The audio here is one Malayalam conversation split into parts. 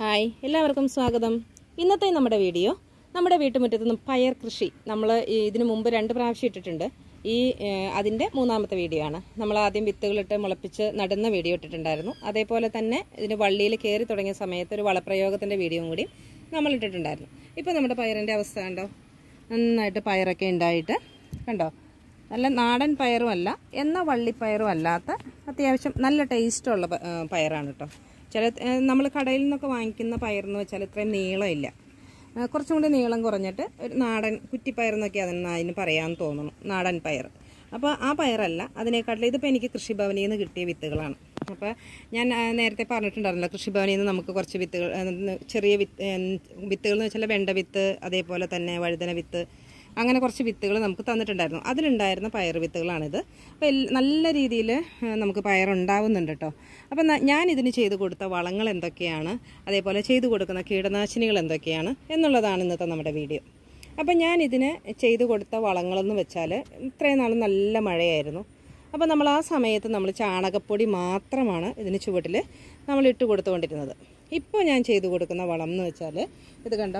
ഹായ് എല്ലാവർക്കും സ്വാഗതം ഇന്നത്തെ നമ്മുടെ വീഡിയോ നമ്മുടെ വീട്ടുമുറ്റത്ത് നിന്ന് പയർ കൃഷി നമ്മൾ ഇതിനു മുമ്പ് രണ്ട് പ്രാവശ്യം ഇട്ടിട്ടുണ്ട് ഈ ഏഹ്, അതിൻ്റെ മൂന്നാമത്തെ വീഡിയോ ആണ് നമ്മൾ ആദ്യം വിത്തുകളിട്ട് മുളപ്പിച്ച് നടുന്ന വീഡിയോ ഇട്ടിട്ടുണ്ടായിരുന്നു അതേപോലെ തന്നെ ഇതിന് വള്ളിയിൽ കയറി തുടങ്ങിയ സമയത്ത് ഒരു വളപ്രയോഗത്തിൻ്റെ വീഡിയോയും കൂടി നമ്മൾ ഇട്ടിട്ടുണ്ടായിരുന്നു ഇപ്പോൾ നമ്മുടെ പയറിൻ്റെ അവസ്ഥ കണ്ടോ നന്നായിട്ട് പയറൊക്കെ ഉണ്ടായിട്ട് കണ്ടോ നല്ല നാടൻ പയറും അല്ല എന്നാൽ വള്ളിപ്പയറും അല്ലാത്ത അത്യാവശ്യം നല്ല ടേസ്റ്റുള്ള പ- ആ, പയറാണ് കേട്ടോ ചില നമ്മൾ കടയിൽ നിന്നൊക്കെ വാങ്ങിക്കുന്ന പയറെന്ന് വെച്ചാൽ ഇത്രയും നീളമില്ല ആ, കുറച്ചും കൂടി നീളം കുറഞ്ഞിട്ട് ഒരു നാടൻ കുറ്റിപ്പയർ എന്നൊക്കെ അതിന് അതിന് പറയാമെന്ന് തോന്നുന്നു നാടൻ പയർ അപ്പോൾ ആ പയറല്ല അതിനേക്കാട്ടിലും ഇതിപ്പോൾ എനിക്ക് കൃഷിഭവനിൽ നിന്ന് കിട്ടിയ വിത്തുകളാണ് അപ്പോൾ ഞാൻ ആ, നേരത്തെ പറഞ്ഞിട്ടുണ്ടായിരുന്നല്ലോ കൃഷിഭവനിൽ നിന്ന് നമുക്ക് കുറച്ച് വിത്തുകൾ ആ, ചെറിയ വിത്ത് ഏ, വിത്തുകൾ എന്ന് വെച്ചാൽ വെണ്ട വിത്ത് അതേപോലെ തന്നെ വഴുതന വിത്ത് അങ്ങനെ കുറച്ച് വിത്തുകൾ നമുക്ക് തന്നിട്ടുണ്ടായിരുന്നു അതിലുണ്ടായിരുന്ന പയർ വിത്തുകളാണിത് അപ്പോൾ എൽ- നല്ല രീതിയിൽ നമുക്ക് പയർ ഉണ്ടാവുന്നുണ്ട് കേട്ടോ അപ്പം ന- ഞാൻ ഇതിന് ചെയ്തു കൊടുത്ത വളങ്ങൾ എന്തൊക്കെയാണ് അതേപോലെ ചെയ്തു കൊടുക്കുന്ന കീടനാശിനികൾ എന്തൊക്കെയാണ് എന്നുള്ളതാണ് ഇന്നത്തെ നമ്മുടെ വീഡിയോ അപ്പം ഞാൻ ഇതിന് ചെയ്തു കൊടുത്ത വളങ്ങളെന്ന് വെച്ചാൽ ഇത്രയും നാൾ നല്ല മഴയായിരുന്നു അപ്പോൾ നമ്മൾ ആ സമയത്ത് നമ്മൾ ചാണകപ്പൊടി മാത്രമാണ് ഇതിന് ചുവട്ടിൽ നമ്മൾ ഇട്ട് കൊടുത്തുകൊണ്ടിരുന്നത് ഇപ്പോൾ ഞാൻ ചെയ്തു കൊടുക്കുന്ന വളം എന്ന് വെച്ചാൽ ഇത് കണ്ടോ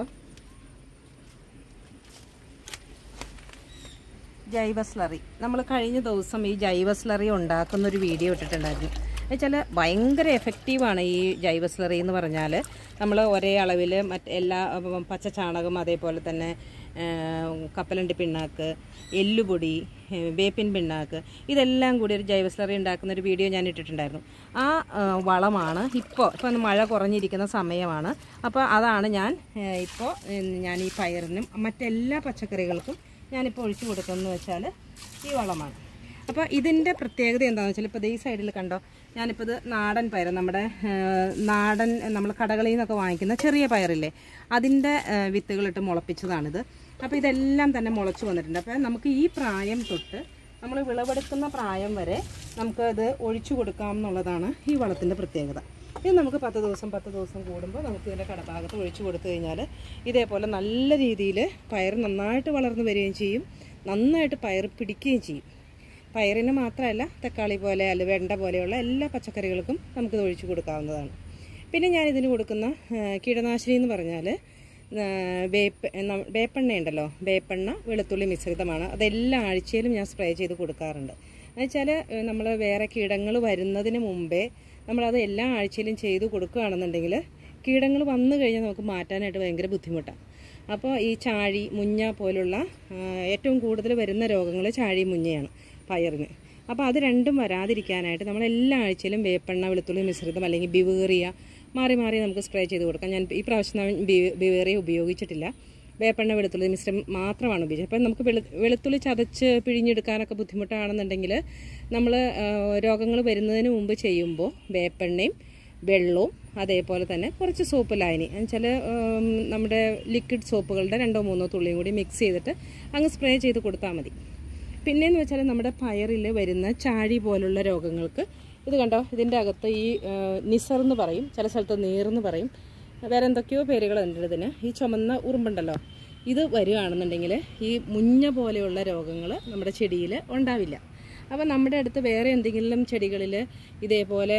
ജൈവ സ്ലറി നമ്മൾ കഴിഞ്ഞ ദിവസം ഈ ജൈവ സ്ലറി ഉണ്ടാക്കുന്ന ഒരു വീഡിയോ ഇട്ടിട്ടുണ്ടായിരുന്നു എന്നുവെച്ചാൽ ഭയങ്കര എഫക്റ്റീവാണ് ഈ ജൈവ സ്ലറി എന്ന് പറഞ്ഞാൽ നമ്മൾ ഒരേ അളവിൽ മറ്റ് എല്ലാ ഉം, പച്ച ചാണകം അതേപോലെ തന്നെ ആ, കപ്പലണ്ടി പിണ്ണാക്ക് എല്ലുപൊടി ഏ, വേപ്പിൻ പിണ്ണാക്ക് ഇതെല്ലാം കൂടി ഒരു ജൈവ സ്ലറി ഉണ്ടാക്കുന്ന ഒരു വീഡിയോ ഞാൻ ഇട്ടിട്ടുണ്ടായിരുന്നു ആ ആ, വളമാണ് ഇപ്പോൾ ഇപ്പോൾ ഒന്ന് മഴ കുറഞ്ഞിരിക്കുന്ന സമയമാണ് അപ്പോൾ അതാണ് ഞാൻ ഇപ്പോൾ ഞാൻ ഈ പയറിനും മറ്റെല്ലാ പച്ചക്കറികൾക്കും ഞാനിപ്പോൾ ഒഴിച്ചു കൊടുക്കുന്നത് വെച്ചാൽ ഈ വളമാണ് അപ്പോൾ ഇതിൻ്റെ പ്രത്യേകത എന്താണെന്ന് വെച്ചാൽ ഇപ്പോൾ ഈ സൈഡിൽ കണ്ടോ ഞാനിപ്പോൾ ഇത് നാടൻ പയർ നമ്മുടെ ആ, നാടൻ നമ്മൾ കടകളിൽ നിന്നൊക്കെ വാങ്ങിക്കുന്ന ചെറിയ പയറില്ലേ അതിൻ്റെ ആ, വിത്തുകളിട്ട് മുളപ്പിച്ചതാണിത് അപ്പോൾ ഇതെല്ലാം തന്നെ മുളച്ചു വന്നിട്ടുണ്ട് അപ്പോൾ നമുക്ക് ഈ പ്രായം തൊട്ട് നമ്മൾ വിളവെടുക്കുന്ന പ്രായം വരെ നമുക്ക് ഇത് ഒഴിച്ചു കൊടുക്കാം എന്നുള്ളതാണ് ഈ വളത്തിൻ്റെ പ്രത്യേകത ഇത് നമുക്ക് പത്ത് ദിവസം പത്ത് ദിവസം കൂടുമ്പോൾ നമുക്ക് ഇതിൻ്റെ കടഭാഗത്ത് ഒഴിച്ചു കൊടുത്തു കഴിഞ്ഞാൽ ഇതേപോലെ നല്ല രീതിയിൽ പയർ നന്നായിട്ട് വളർന്നു വരികയും ചെയ്യും നന്നായിട്ട് പയർ പിടിക്കുകയും ചെയ്യും പയറിന് മാത്രമല്ല തക്കാളി പോലെ അല്ല വെണ്ട പോലെയുള്ള എല്ലാ പച്ചക്കറികൾക്കും നമുക്കിത് ഒഴിച്ചു കൊടുക്കാവുന്നതാണ് പിന്നെ ഞാൻ ഇതിന് കൊടുക്കുന്ന ആ, കീടനാശിനി എന്ന് പറഞ്ഞാൽ ആ, വേപ്പ് ന- വേപ്പെണ്ണ ഉണ്ടല്ലോ വേപ്പെണ്ണ വെളുത്തുള്ളി മിശ്രിതമാണ് അതെല്ലാ ആഴ്ചയിലും ഞാൻ സ്പ്രേ ചെയ്ത് കൊടുക്കാറുണ്ട് എന്നുവെച്ചാൽ നമ്മൾ വേറെ കീടങ്ങൾ വരുന്നതിന് മുമ്പേ നമ്മളത് എല്ലാ ആഴ്ചയിലും ചെയ്ത് കൊടുക്കുകയാണെന്നുണ്ടെങ്കിൽ കീടങ്ങൾ വന്നു കഴിഞ്ഞാൽ നമുക്ക് മാറ്റാനായിട്ട് ഭയങ്കര ബുദ്ധിമുട്ടാണ് അപ്പോൾ ഈ ചാഴി മുഞ്ഞ പോലുള്ള ആ, ഏറ്റവും കൂടുതൽ വരുന്ന രോഗങ്ങൾ ചാഴി മുഞ്ഞയാണ് പയറിന് അപ്പോൾ അത് രണ്ടും വരാതിരിക്കാനായിട്ട് നമ്മൾ എല്ലാ ആഴ്ചയിലും വേപ്പെണ്ണ വെളുത്തുള്ളി മിശ്രിതം അല്ലെങ്കിൽ ബിവേറിയ മാറി മാറി നമുക്ക് സ്പ്രേ ചെയ്ത് കൊടുക്കാം ഞാൻ ഈ പ്രാവശ്യം ഞാൻ ബി- ബിവേറിയ ഉപയോഗിച്ചിട്ടില്ല വേപ്പെണ്ണ വെളുത്തുള്ളി മിശ്രം മാത്രമാണ് ഉപയോഗിച്ചത് അപ്പം നമുക്ക് വെളു വെളുത്തുള്ളി ചതച്ച് പിഴിഞ്ഞെടുക്കാനൊക്കെ ബുദ്ധിമുട്ടാണെന്നുണ്ടെങ്കിൽ നമ്മൾ രോഗങ്ങൾ വരുന്നതിന് മുമ്പ് ചെയ്യുമ്പോൾ വേപ്പെണ്ണയും വെള്ളവും അതേപോലെ തന്നെ കുറച്ച് സോപ്പ് ലായനി എന്നുവെച്ചാൽ നമ്മുടെ ലിക്വിഡ് സോപ്പുകളുടെ രണ്ടോ മൂന്നോ തുള്ളിയും കൂടി മിക്സ് ചെയ്തിട്ട് അങ്ങ് സ്പ്രേ ചെയ്ത് കൊടുത്താൽ മതി പിന്നെയെന്ന് വെച്ചാൽ നമ്മുടെ പയറിൽ വരുന്ന ചാഴി പോലുള്ള രോഗങ്ങൾക്ക് ഇത് കണ്ടോ ഇതിൻ്റെ അകത്ത് ഈ ആ, നിസർ എന്ന് പറയും ചില സ്ഥലത്ത് നീറെന്ന് പറയും വേറെ എന്തൊക്കെയോ പേരുകളുണ്ട് ഇതിന് ഈ ചുമന്ന ഉറുമ്പുണ്ടല്ലോ ഇത് വരികയാണെന്നുണ്ടെങ്കിൽ ഈ മുഞ്ഞ പോലെയുള്ള രോഗങ്ങൾ നമ്മുടെ ചെടിയിൽ ഉണ്ടാവില്ല അപ്പോൾ നമ്മുടെ അടുത്ത് വേറെ എന്തെങ്കിലും ചെടികളിൽ ഇതേപോലെ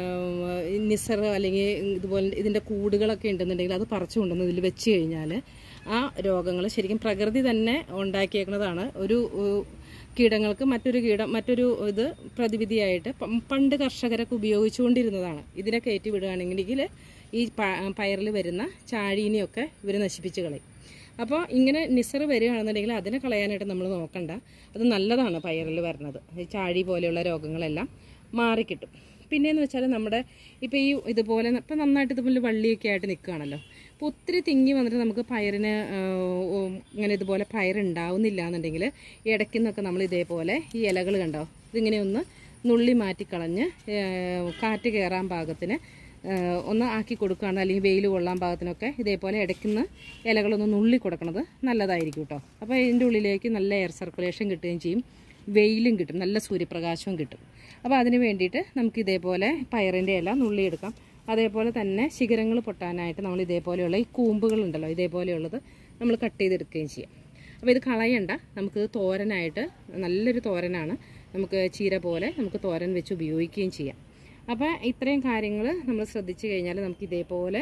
നിസർ അല്ലെങ്കിൽ ഇതുപോലെ ഇതിൻ്റെ കൂടുകളൊക്കെ ഉണ്ടെന്നുണ്ടെങ്കിൽ അത് പറിച്ചു കൊണ്ടുവന്ന് ഇതിൽ വെച്ച് കഴിഞ്ഞാൽ ആ രോഗങ്ങൾ ശരിക്കും പ്രകൃതി തന്നെ ഉണ്ടാക്കിയേക്കുന്നതാണ് ഒരു ഏഹ്, കീടങ്ങൾക്ക് മറ്റൊരു കീടം മറ്റൊരു ഇത് പ്രതിവിധിയായിട്ട് പ- പണ്ട് കർഷകരൊക്കെ ഉപയോഗിച്ചുകൊണ്ടിരുന്നതാണ് ഇതിനെ കയറ്റി വിടുകയാണെങ്കിൽ ഈ പ- പയറിൽ വരുന്ന ചാഴീനെയൊക്കെ ഇവർ നശിപ്പിച്ച് കളയും അപ്പോൾ ഇങ്ങനെ നിസർ വരികയാണെന്നുണ്ടെങ്കിൽ അതിനെ കളയാനായിട്ട് നമ്മൾ നോക്കണ്ട അത് നല്ലതാണ് പയറിൽ വരുന്നത് ഈ ചാഴി പോലെയുള്ള രോഗങ്ങളെല്ലാം മാറിക്കിട്ടും പിന്നെയെന്ന് വെച്ചാൽ നമ്മുടെ ഇപ്പോൾ ഈ ഇതുപോലെ ഇപ്പം നന്നായിട്ട് ഇതുപോലെ വള്ളിയൊക്കെ ആയിട്ട് നിൽക്കുകയാണല്ലോ അപ്പോൾ ഒത്തിരി തിങ്ങി വന്നിട്ട് നമുക്ക് പയറിന് ആ, ഉം, ഇങ്ങനെ ഇതുപോലെ പയർ ഉണ്ടാവുന്നില്ല എന്നുണ്ടെങ്കിൽ ഇടയ്ക്ക് നിന്നൊക്കെ നമ്മൾ ഇതേപോലെ ഈ ഇലകൾ കണ്ടോ ഇതിങ്ങനെ ഒന്ന് നുള്ളി മാറ്റിക്കളഞ്ഞ് ഏ, കാറ്റ് കയറാൻ പാകത്തിന് ആ, ഒന്ന് ആക്കി കൊടുക്കുകയാണ് അല്ലെങ്കിൽ വെയിൽ കൊള്ളാൻ പാകത്തിനൊക്കെ ഇതേപോലെ ഇടയ്ക്കുന്ന് ഇലകളൊന്ന് നുള്ളി കൊടുക്കണത് നല്ലതായിരിക്കും കേട്ടോ അപ്പോൾ ഇതിൻ്റെ ഉള്ളിലേക്ക് നല്ല എയർ സർക്കുലേഷൻ കിട്ടുകയും ചെയ്യും വെയിലും കിട്ടും നല്ല സൂര്യപ്രകാശവും കിട്ടും അപ്പോൾ അതിന് വേണ്ടിയിട്ട് നമുക്ക് ഇതേപോലെ പയറിൻ്റെ ഇല നുള്ളിയെടുക്കാം അതേപോലെ തന്നെ ശിഖരങ്ങൾ പൊട്ടാനായിട്ട് നമ്മൾ ഇതേപോലെയുള്ള ഈ കൂമ്പുകളുണ്ടല്ലോ ഇതേപോലെയുള്ളത് നമ്മൾ കട്ട് ചെയ്തെടുക്കുകയും ചെയ്യാം അപ്പോൾ ഇത് കളയണ്ട നമുക്ക് തോരനായിട്ട് നല്ലൊരു തോരനാണ് നമുക്ക് ചീര പോലെ നമുക്ക് തോരൻ വെച്ച് ഉപയോഗിക്കുകയും ചെയ്യാം അപ്പോൾ ഇത്രയും കാര്യങ്ങൾ നമ്മൾ ശ്രദ്ധിച്ചു കഴിഞ്ഞാൽ നമുക്ക് ഇതേപോലെ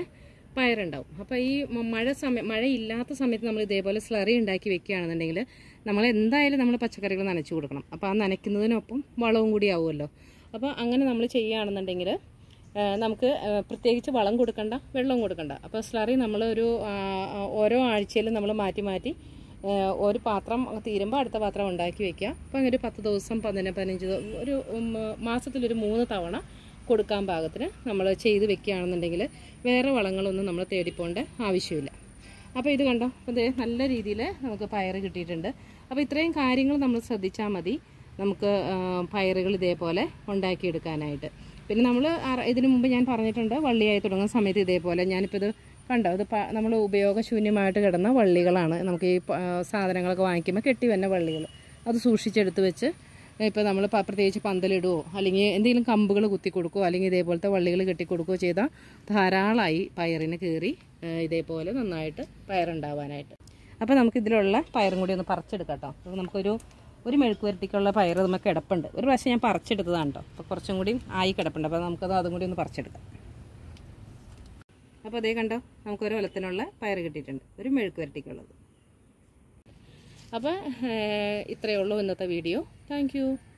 പയറുണ്ടാവും അപ്പോൾ ഈ മ- മഴ സമയം മഴ ഇല്ലാത്ത സമയത്ത് നമ്മൾ ഇതേപോലെ സ്ലറി ഉണ്ടാക്കി വെക്കുകയാണെന്നുണ്ടെങ്കിൽ നമ്മൾ എന്തായാലും നമ്മൾ പച്ചക്കറികൾ നനച്ചു കൊടുക്കണം അപ്പോൾ ആ നനയ്ക്കുന്നതിനൊപ്പം വളവും കൂടി ആവുമല്ലോ അപ്പോൾ അങ്ങനെ നമ്മൾ ചെയ്യുകയാണെന്നുണ്ടെങ്കിൽ ആ, നമുക്ക് ആ, പ്രത്യേകിച്ച് വളം കൊടുക്കണ്ട വെള്ളവും കൊടുക്കണ്ട അപ്പോൾ സ്ലറി നമ്മൾ ഒരു ആ, ആ, ഓരോ ആഴ്ചയിലും നമ്മൾ മാറ്റി മാറ്റി ആ, ഒരു പാത്രം തീരുമ്പോൾ അടുത്ത പാത്രം ഉണ്ടാക്കി വെക്കുക അപ്പോൾ അങ്ങനെ ഒരു പത്ത് ദിവസം പതിന പതിനഞ്ച് ദിവ- ഒരു ഉം, മാസത്തിലൊരു മൂന്ന് തവണ കൊടുക്കാൻ പാകത്തിന് നമ്മൾ ചെയ്ത് വെക്കുകയാണെന്നുണ്ടെങ്കിൽ വേറെ വളങ്ങളൊന്നും നമ്മൾ തേടിപ്പോണ്ട ആവശ്യമില്ല അപ്പോൾ ഇത് കണ്ടോ അപ്പോൾ ഇത് നല്ല രീതിയിൽ നമുക്ക് പയർ കിട്ടിയിട്ടുണ്ട് അപ്പോൾ ഇത്രയും കാര്യങ്ങൾ നമ്മൾ ശ്രദ്ധിച്ചാൽ മതി നമുക്ക് ആ, പയറുകൾ ഇതേപോലെ ഉണ്ടാക്കിയെടുക്കാനായിട്ട് പിന്നെ നമ്മൾ ഇതിനു മുമ്പ് ഞാൻ പറഞ്ഞിട്ടുണ്ട് വള്ളിയായി തുടങ്ങുന്ന സമയത്ത് ഇതേപോലെ ഞാനിപ്പോൾ ഇത് കണ്ടോ ഇത് നമ്മൾ ഉപയോഗശൂന്യമായിട്ട് കിടന്ന വള്ളികളാണ് നമുക്ക് ഈ പ- ആ, സാധനങ്ങളൊക്കെ വാങ്ങിക്കുമ്പോൾ കെട്ടി വന്ന വള്ളികൾ അത് സൂക്ഷിച്ചെടുത്ത് വെച്ച് ഇപ്പോൾ നമ്മൾ പ്രത്യേകിച്ച് പന്തലിടുകയോ അല്ലെങ്കിൽ എന്തെങ്കിലും കമ്പുകൾ കുത്തി കൊടുക്കുകയോ അല്ലെങ്കിൽ ഇതേപോലത്തെ വള്ളികൾ കെട്ടി കൊടുക്കുകയോ ചെയ്താൽ ധാരാളമായി പയറിന് കയറി ഇതേപോലെ നന്നായിട്ട് പയറുണ്ടാവാനായിട്ട് അപ്പോൾ നമുക്ക് ഇതിലുള്ള പയറും കൂടി ഒന്ന് പറിച്ചെടുക്കാം കേട്ടോ അപ്പോൾ നമുക്കൊരു ഒരു മെഴുക്ക് വരട്ടിക്കുള്ള പയർ നമുക്ക് കിടപ്പുണ്ട് ഒരു പ്രാവശ്യം ഞാൻ പറിച്ചെടുത്തതാണ് കേട്ടോ അപ്പോൾ കുറച്ചും കൂടി ആയി കിടപ്പുണ്ട് അപ്പോൾ നമുക്കത് അതും കൂടി ഒന്ന് പറിച്ചെടുക്കാം അപ്പോൾ അതേ കണ്ടോ നമുക്ക് ഒരു ഒലത്തിനുള്ള പയർ കിട്ടിയിട്ടുണ്ട് ഒരു മെഴുക്ക് വരട്ടിക്കുള്ളത് അപ്പോൾ ഇത്രയേ ഉള്ളൂ ഇന്നത്തെ വീഡിയോ താങ്ക്